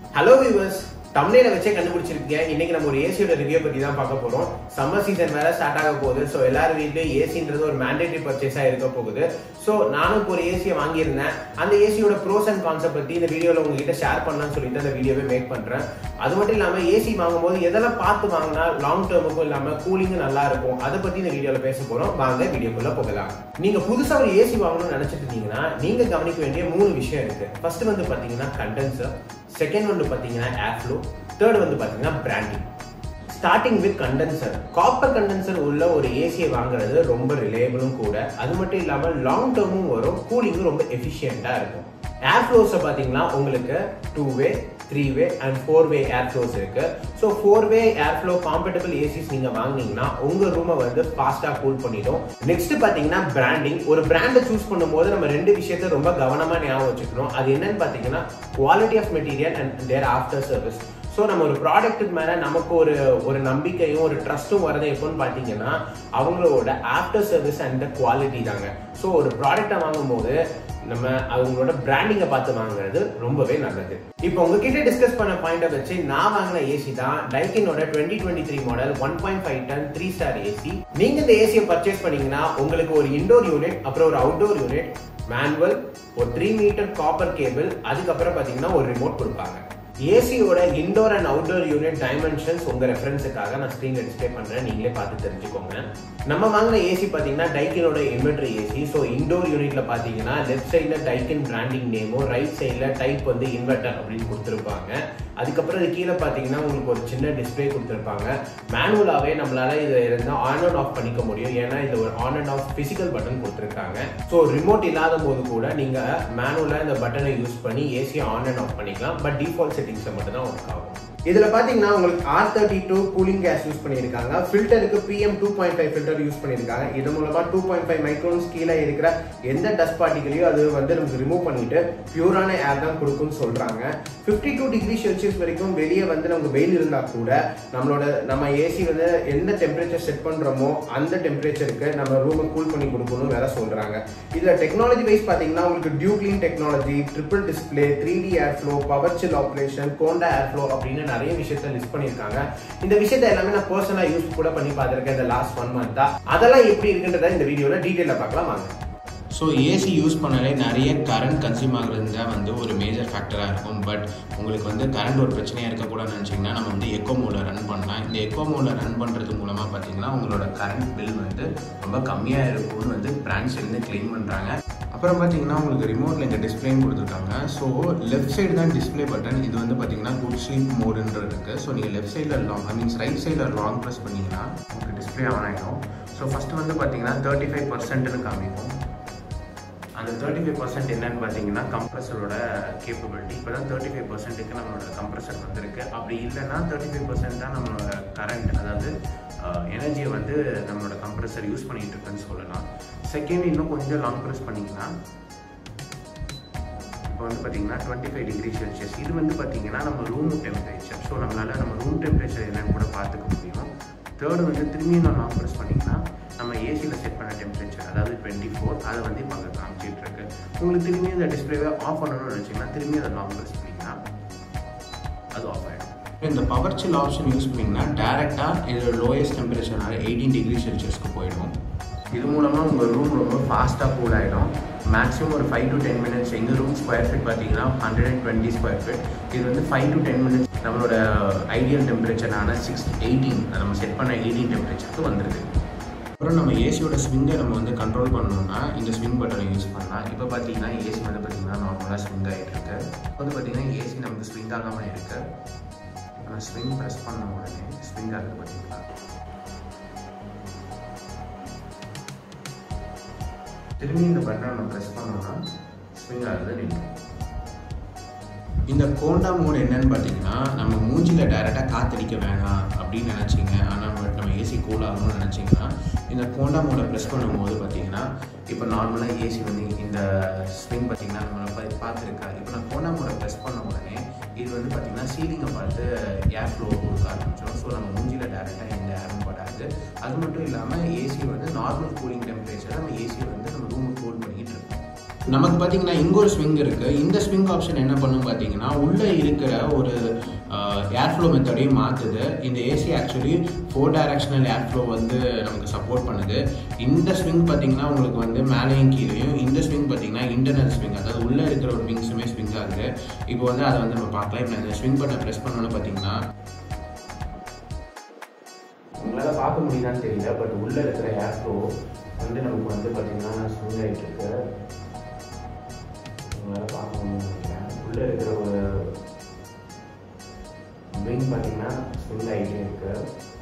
hello viewers தமிழில வச்சே கண்டுபிடிச்சிருக்கீங்க இன்னைக்கு நம்ம ஒரு ஏசியோட ரிவ்யூ பத்தி தான் பார்க்க போறோம் சம்மர் சீசன் வேற ஸ்டார்ட் ஆக போகுது ஸோ எல்லாரும் வீட்லயும் ஏசின்றது ஒரு மேண்டேட்டரி பர்ச்சேஸா இருக்க போகுது ஸோ நானும் இப்போ ஒரு ஏசியை வாங்கியிருந்தேன் அந்த ஏசியோட ப்ரோஸ் அண்ட் கான்செப்ட் பத்தி இந்த வீடியோல உங்ககிட்ட ஷேர் பண்ணலாம்னு சொல்லிட்டு அந்த வீடியோவே மேக் பண்றேன் அது மட்டும் இல்லாம ஏசி வாங்கும்போது எதெல்லாம் பார்த்து வாங்கினா லாங் டேர்முக்கும் இல்லாம கூலிங்கும் நல்லா இருக்கும் அதை பத்தி இந்த வீடியோல பேச போறோம் வாங்க வீடியோக்குள்ள போகலாம் நீங்க புதுசா ஒரு ஏசி வாங்கணும்னு நினைச்சிட்டு இருந்தீங்கன்னா நீங்க கவனிக்க வேண்டிய மூணு விஷயம் இருக்கு ஃபர்ஸ்ட் வந்து பாத்தீங்கன்னா கண்டென்சர் செகண்ட் வந்து பாத்தீங்கன்னா ஏர்ஃப்ளோ தேர்ட் வந்து பாத்தீங்கன்னா branding starting with condenser copper condenser உள்ள ஒரு ஏசியை வாங்குறது ரொம்ப ரிலேபிளும் கூட அது மட்டும் இல்லாமல் லாங் டேர்மும் வரும் கூலிங்கும் ரொம்ப எஃபிஷியண்டா இருக்கும் ஏர் ஃப்ளோஸை பார்த்தீங்கன்னா உங்களுக்கு two way three way and four way air flows இருக்கு so four way air flow compatible ACs நீங்க வாங்குனீங்கன்னா உங்க ரூமை வந்து ஃபாஸ்டா கூல் பண்ணிடும் நெக்ஸ்ட் பாத்தீங்கன்னா பிராண்டிங் ஒரு பிராண்டை சூஸ் பண்ணும்போது நம்ம ரெண்டு விஷயத்த ரொம்ப கவனமா ஞாபகம் வச்சுக்கணும் அது என்னன்னு பாத்தீங்கன்னா quality of material and their after service so நம்ம ஒரு ப்ராடக்ட்டுக்கு மேலே நமக்கு ஒரு ஒரு நம்பிக்கையும் ஒரு ட்ரஸ்ட்டும் வரது எப்போன்னு பார்த்தீங்கன்னா அவங்களோட ஆஃப்டர் சர்வீஸ் அண்ட் குவாலிட்டி தாங்க ஸோ ஒரு ப்ராடக்டை வாங்கும்போது நம்ம அவங்களோட பிராண்டிங்கை பார்த்து வாங்குறது ரொம்பவே நல்லது இப்போ உங்ககிட்ட டிஸ்கஸ் பண்ண பாயிண்டை வச்சு நான் வாங்கின ஏசி தான் டைக்கினோட twenty twenty three model one point five ton three star AC நீங்க இந்த ஏசியை பர்ச்சேஸ் பண்ணீங்கன்னா உங்களுக்கு ஒரு இண்டோர் யூனிட் அப்புறம் ஒரு அவுட்டோர் யூனிட் மேனுவல் ஒரு த்ரீ மீட்டர் காப்பர் கேபிள் அதுக்கப்புறம் பார்த்தீங்கன்னா ஒரு ரிமோட் கொடுப்பாங்க ஏசியோட indoor and outdoor unit dimensions உங்க ரெஃபரன்ஸுக்காக நான் ஸ்க்ரீன்ல டிஸ்பிளே பண்றேன் நீங்களே பார்த்து தெரிஞ்சுக்கோங்க நம்ம வாங்கின ஏசி பாத்தீங்கன்னா டைக்கினோட இன்வெர்டர் ஏசி ஸோ இண்டோர் யூனிட்ல பாத்தீங்கன்னா லெஃப்ட் சைட்ல டைக்கின் பிராண்டிங் நேமும் ரைட் சைட்ல டைப் வந்து இன்வெர்டர் அப்படின்னு கொடுத்துருப்பாங்க அதுக்கப்புறம் இது கீழே பார்த்தீங்கன்னா உங்களுக்கு ஒரு சின்ன டிஸ்பிளே கொடுத்துருப்பாங்க மேனுவலாகவே நம்மளால இதை இருந்தால் ஆன் அண்ட் ஆஃப் பண்ணிக்க முடியும் ஏன்னா இதில் ஒரு on and off physical button கொடுத்துருக்காங்க ஸோ ரிமோட் இல்லாத போது கூட நீங்கள் மேனுவலாக இந்த பட்டனை யூஸ் பண்ணி ஏசியை ஆன் அண்ட் ஆஃப் பண்ணிக்கலாம் பட் டிஃபால்ட் செட்டிங்ஸை மட்டும் தான் ஒர்க் ஆகும் இதுல பாத்தீங்கன்னா உங்களுக்கு R thirty two cooling gas use பண்ணியிருக்காங்க ஃபில்டருக்கு PM two point five filter use பண்ணியிருக்காங்க இது மூலமா டூ பாயிண்ட் ஃபைவ் மைக்ரோன்ஸ் கீழே இருக்கிற எந்த டஸ்ட் பார்ட்டிகளையும் அது வந்து நமக்கு ரிமூவ் பண்ணிட்டு பியூரான ஏர் தான் கொடுக்கும்னு சொல்றாங்க ஃபிஃப்டி டூ டிகிரி செல்சியஸ் வரைக்கும் வெளியே வந்து நமக்கு வெயில் இருந்தா கூட நம்மளோட நம்ம ஏசி வந்து எந்த டெம்பரேச்சர் செட் பண்றோமோ அந்த டெம்பரேச்சருக்கு நம்ம ரூமை கூல் பண்ணி கொடுக்கணும் வேற சொல்றாங்க இதுல டெக்னாலஜி வைஸ் பாத்தீங்கன்னா உங்களுக்கு dew clean technology triple display three D air flow power chill operation Coanda air flow அப்படின்னு நிறைய விஷயத்த லிஸ்ட் பண்ணிருக்காங்க இந்த விஷயத்த எல்லாமே நான் பர்சனலா யூஸ் கூட பண்ணி பார்த்திருக்கேன் இந்த லாஸ்ட் ஒன் மந்த்தா அதெல்லாம் எப்படி இருக்குன்றத இந்த வீடியோல டீடைலா பார்க்கலாம் வாங்க ஸோ ஏசி யூஸ் பண்ணாலே நிறைய கரண்ட் கன்சியூம் ஆகுறது தான் வந்து ஒரு மேஜர் ஃபேக்டராக இருக்கும் பட் உங்களுக்கு வந்து கரண்ட் ஒரு பிரச்சனையாக இருக்கக்கூடாதுன்னு நினச்சிங்கன்னா நம்ம வந்து எக்கோ மோடில் ரன் பண்ணலாம் இந்த எக்கோ மோடில் ரன் பண்ணுறது மூலமாக பார்த்தீங்கன்னா உங்களோட கரண்ட் பில் வந்து ரொம்ப கம்மியாக இருக்கும்னு வந்து பிராண்ட்ஸ்லேருந்து க்ளீன் பண்ணுறாங்க அப்புறம் பார்த்தீங்கன்னா உங்களுக்கு ரிமோட்டில் இங்கே டிஸ்பிளேன்னு கொடுத்துருக்காங்க ஸோ லெஃப்ட் சைடு தான் டிஸ்பிளே பட்டன் இது வந்து பார்த்தீங்கன்னா குட் ஸ்லீப் மோடுன்றது இருக்குது ஸோ நீங்கள் லெஃப்ட் சைடில் லாங் ஐ மீன்ஸ் ரைட் சைடில் லாங் ப்ரெஸ் பண்ணிங்கன்னா உங்களுக்கு டிஸ்பிளே ஆன் ஆகிடும் ஸோ ஃபஸ்ட்டு வந்து பார்த்தீங்கன்னா தேர்ட்டி ஃபைவ் பர்சன்ட்னு காமிக்கும் அந்த தேர்ட்டி ஃபைவ் பர்சன்ட் என்னன்னு பார்த்தீங்கன்னா கம்ப்ரஸரோட கேப்பபிலிட்டி இப்போ தான் தேர்ட்டி ஃபைவ் பர்சன்ட்டுக்கு நம்மளோட கம்ப்ரஸர் வந்திருக்கு அப்படி இல்லைன்னா தேர்ட்டி ஃபைவ் பர்சன்ட் தான் நம்மளோட கரண்ட் அதாவது எனர்ஜியை வந்து நம்மளோட கம்ப்ரஸர் யூஸ் பண்ணிட்டு இருக்குன்னு சொல்லலாம் செகண்ட் இன்னும் கொஞ்சம் லாங் ப்ரெஸ் பண்ணிங்கன்னா இப்போ வந்து பார்த்தீங்கன்னா டுவெண்ட்டி ஃபைவ் டிகிரி செல்சியஸ் இது வந்து பார்த்தீங்கன்னா நம்ம ரூம் டெம்பரேச்சர் ஸோ நம்மளால் நம்ம ரூம் டெம்பரேச்சர் என்னன்னு கூட பார்த்துக்க முடியும் தேர்டு வந்து திரும்பியும் நான் லாங் ப்ரெஸ் பண்ணிங்கன்னா நம்ம ஏசியில் செட் பண்ண டெம்பரேச்சர் அதாவது டுவெண்ட்டி ஃபோர் அதை வந்து இப்போ அங்கே காமிச்சிட்டு இருக்கு உங்களுக்கு திரும்பி இந்த டிஸ்பிளேவை ஆஃப் பண்ணணும்னு நினச்சிங்கன்னா திரும்பி அதை லாங் ப்ரெஸ் பண்ணிங்கன்னா அது ஆஃப் ஆகிடும் இந்த பவர் சில் ஆப்ஷன் யூஸ் பண்ணிங்கன்னா டேரெக்டாக இதோட லோயஸ்ட் டெம்பரேச்சர்னால எயிட்டீன் டிகிரி செல்சியஸ்க்கு போயிடும் இது மூலமாக உங்கள் ரூம் ரொம்ப ஃபாஸ்ட்டாக கூல் ஆகிடும் மேக்ஸிமம் ஒரு ஃபைவ் டு டென் மினிட்ஸ் எங்கள் ரூம் ஸ்கொயர் ஃபீட் பார்த்தீங்கன்னா hundred and twenty square feet இது வந்து ஃபைவ் டு டென் மினிட்ஸ் நம்மளோட ஐடியல் டெம்பரேச்சரான சிக்ஸ் எயிட்டீன் நம்ம செட் பண்ண எயிட்டீன் டெம்பரேச்சருக்கு வந்துருக்கு அப்புறம் நம்ம ஏசியோட ஸ்விங்கை நம்ம வந்து கண்ட்ரோல் பண்ணணும்னா இந்த ஸ்விங் பட்டனை யூஸ் பண்ணலாம் இப்போ பார்த்தீங்கன்னா ஏசி வந்து பார்த்தீங்கன்னா நார்மலாக ஸ்விங் ஆகிட்டு இருக்கு வந்து பார்த்தீங்கன்னா ஏசி நமக்கு ஸ்விங் ஆகாமல் இருக்கு இப்போ நான் ஸ்விங் ப்ரெஸ் பண்ண உடனே ஸ்விங் ஆகுது பார்த்தீங்களா திரும்பி இந்த பட்டனை நம்ம ப்ரெஸ் பண்ணோம்னா ஸ்விங் ஆகுது நிற்கும் இந்த கோண்டா மோட் என்னன்னு பார்த்தீங்கன்னா நம்ம மூஞ்சியில் டைரெக்டாக காத்தடிக்க வேணாம் அப்படின்னு நினச்சிங்க ஆனால் பட் நம்ம ஏசி கூல் ஆகணும்னு நினச்சிங்கன்னா இந்த கோண்டா மோடை ப்ரெஸ் பண்ணும்போது பார்த்தீங்கன்னா இப்போ நார்மலாக ஏசி வந்து இந்த ஸ்விங் பார்த்தீங்கன்னா நம்ம பார்த்துருக்கா இப்போ நான் கோண்டா மோடை ப்ரெஸ் பண்ண உடனே இது வந்து பார்த்தீங்கன்னா சீலிங்கை பார்த்து ஏர் ஃப்ளோ கொடுக்க ஆரம்பிச்சிடும் ஸோ நம்ம மூஞ்சியில் டேரெக்டாக எந்த ஏரும் படாது அது மட்டும் இல்லாமல் ஏசி வந்து நார்மல் கூலிங் டெம்பரேச்சர் நம்ம ஏசி வந்து நம்ம ரூமை கூல் பண்ணிக்கிட்டு இருக்கோம் நமக்கு பார்த்தீங்கன்னா இங்கே ஒரு ஸ்விங் இருக்குது இந்த ஸ்விங் ஆப்ஷன் என்ன பண்ணும் பார்த்தீங்கன்னா உள்ளே இருக்கிற ஒரு ஏர் ஃப்ளோ மெத்தடையும் மாற்றுது இந்த AC actually four directional air flow வந்து நமக்கு சப்போர்ட் பண்ணுது இந்த ஸ்விங் பார்த்தீங்கன்னா உங்களுக்கு வந்து மேலேயும் கீழேயும் இந்த ஸ்விங் பார்த்தீங்கன்னா இன்டர்னல் ஸ்விங் அதாவது உள்ளே இருக்கிற ஒரு விங்ஸுமே ஸ்விங் ஆகுது இப்போ வந்து அதை வந்து நம்ம பார்க்கலாம் இப்போ இந்த ஸ்விங் பட்டனை ப்ரெஸ் பண்ணோன்னு பார்த்தீங்கன்னா உங்களால் பார்க்க முடியுதான்னு தெரியல பட் உள்ளே இருக்கிற ஏர் ஃப்ளோ வந்து நமக்கு வந்து பார்த்தீங்கன்னா ஸ்விங் ஆகிட்டு இருக்கு உங்களால் பார்க்க முடியும் நினைக்கிறேன் உள்ளே இருக்கிற ஒரு விங் பார்த்தீங்கன்னா ஸ்விங் ஆகிட்டே இருக்கு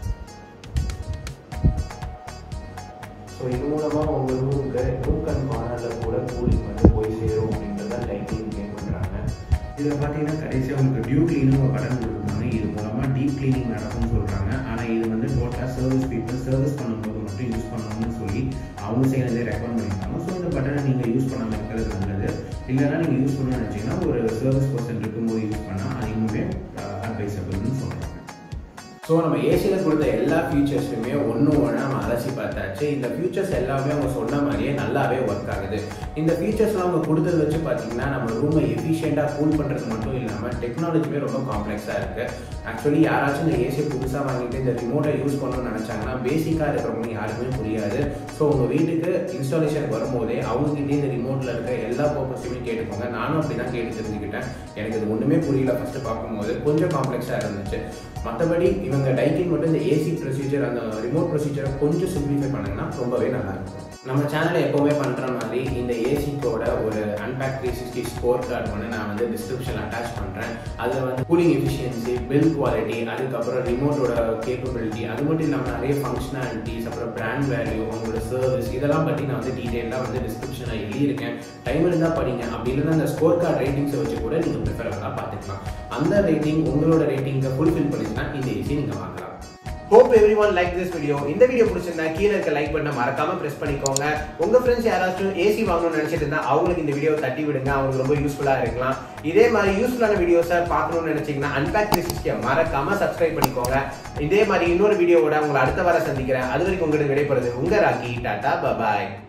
ஸோ இது மூலமாக உங்கள் ரூமுக்கு ரூக் அண்ட் கார்னரில் கூட கூலிங் வந்து போய் சேரும் அப்படின்றத லைட்டிங் கேம் பண்ணுறாங்க இதில் பார்த்தீங்கன்னா கடைசியாக உங்களுக்கு டியூ கிளீனும் ஒரு பட்டன் கொடுத்துருக்காங்க இது மூலமாக டீப் கிளீனிங் நடக்கும்னு சொல்கிறாங்க ஆனால் இது வந்து டோட்டலாக சர்வீஸ் பீப்புள் சர்வீஸ் பண்ணும்போது மட்டும் யூஸ் பண்ணணும்னு சொல்லி அவங்க சைட்லேருந்தே ரெக்கமெண்ட் பண்ணியிருக்காங்க ஸோ இந்த பட்டனை நீங்கள் யூஸ் பண்ணாமல் இருக்கிறது நல்லது இல்லைன்னா நீங்கள் யூஸ் பண்ணணும்னு நினச்சிங்கன்னா ஒரு சர்வீஸ் பர்சன் இருக்கும்போது யூஸ் பண்ணால் அது இன்னுமே அட்வைசபிள்னு சொல்கிறாங்க ஸோ நம்ம ஏசியில் கொடுத்த எல்லா ஃபீச்சர்ஸுமே ஒன்று ஒன்றா நம்ம அலசி பார்த்தாச்சு இந்த ஃபீச்சர்ஸ் எல்லாமே அவங்க சொன்ன மாதிரியே நல்லாவே ஒர்க் ஆகுது இந்த ஃபீச்சர்ஸ்லாம் அவங்க கொடுத்தது வச்சு பார்த்தீங்கன்னா நம்ம ரூமை எஃபிஷியண்டாக கூல் பண்ணுறது மட்டும் இல்லாமல் டெக்னாலஜியுமே ரொம்ப காம்ப்ளெக்ஸாக இருக்குது ஆக்சுவலி யாராச்சும் இந்த ஏசியை புதுசாக வாங்கிட்டு இந்த ரிமோட்டை யூஸ் பண்ணணும்னு நினச்சாங்கன்னா பேசிக்காக இருக்கிறவங்க யாருக்குமே புரியாது ஸோ உங்கள் வீட்டுக்கு இன்ஸ்டாலேஷன் வரும்போதே அவங்ககிட்டே இந்த ரிமோட்டில் இருக்க எல்லா பர்பஸையுமே கேட்டுக்கோங்க நானும் அப்படி தான் கேட்டு தெரிஞ்சுக்கிட்டேன் எனக்கு இது ஒன்றுமே புரியல ஃபஸ்ட்டு பார்க்கும்போது கொஞ்சம் காம்ப்ளெக்ஸாக இருந்துச்சு மற்றபடி இவங்க டைக்கிங் மட்டும் இந்த ஏசி ப்ரொசீஜர் அந்த ரிமோட் ப்ரொசீஜரை கொஞ்சம் சிம்பிளிஃபை பண்ணாங்கன்னா ரொம்பவே நல்லா இருக்கும் நம்ம சேனலில் எப்போவுமே பண்ணுற மாதிரி இந்த ஏசிக்கோட ஒரு unpack three sixty score card ஒன்று நான் வந்து டிஸ்கிரிப்ஷனில் அட்டாச் பண்ணுறேன் அதில் வந்து கூலிங் எஃபிஷியன்சி பில் குவாலிட்டி அதுக்கப்புறம் ரிமோட்டோட கேப்பபிலிட்டி அது மட்டும் இல்லாமல் நிறைய ஃபங்க்ஷனாலிட்டிஸ் அப்புறம் பிராண்ட் வேல்யூ அவங்களோட சர்வீஸ் இதெல்லாம் பற்றி நான் வந்து டீட்டெயிலாக வந்து டிஸ்கிரிப்ஷனில் எழுதியிருக்கேன் டைம் இருந்தால் படிங்க அப்படி இல்லைன்னா அந்த ஸ்கோர் கார்டு ரேட்டிங்ஸை வச்சு கூட நீங்கள் ப்ரிஃபரபுளாக பார்த்துக்கலாம் அந்த ரேட்டிங் உங்களோட ரேட்டிங்கை ஃபுல்ஃபில் பண்ணிச்சுன்னா இந்த ஏசி நீங்கள் வாங்கலாம் hope everyone like this video இந்த வீடியோ பிடிச்சிருந்தா கீழே இருக்க லைக் பண்ண மறக்காம பிரஸ் பண்ணிக்கோங்க உங்க ஃப்ரெண்ட்ஸ் யாராச்சும் ஏசி வாங்கணும்னு நினைச்சிட்டு இருந்தா அவங்களுக்கு இந்த வீடியோ தட்டி விடுங்க அவங்களுக்கு ரொம்ப யூஸ்ஃபுல்லா இருக்கலாம் இதே மாதிரி யூஸ்ஃபுல்லான வீடியோஸை பார்க்கணும்னு நினைச்சீங்கன்னா அன்பேக் த்ரீ சிக்ஸ்டியை மறக்காம சப்ஸ்கிரைப் பண்ணிக்கோங்க இதே மாதிரி இன்னொரு வீடியோவோட உங்களை அடுத்த வாரம் சந்திக்கிறேன் அது வரைக்கும் உங்களுக்கு விடைபெறுது உங்க ராக்கி டாடா பபாய்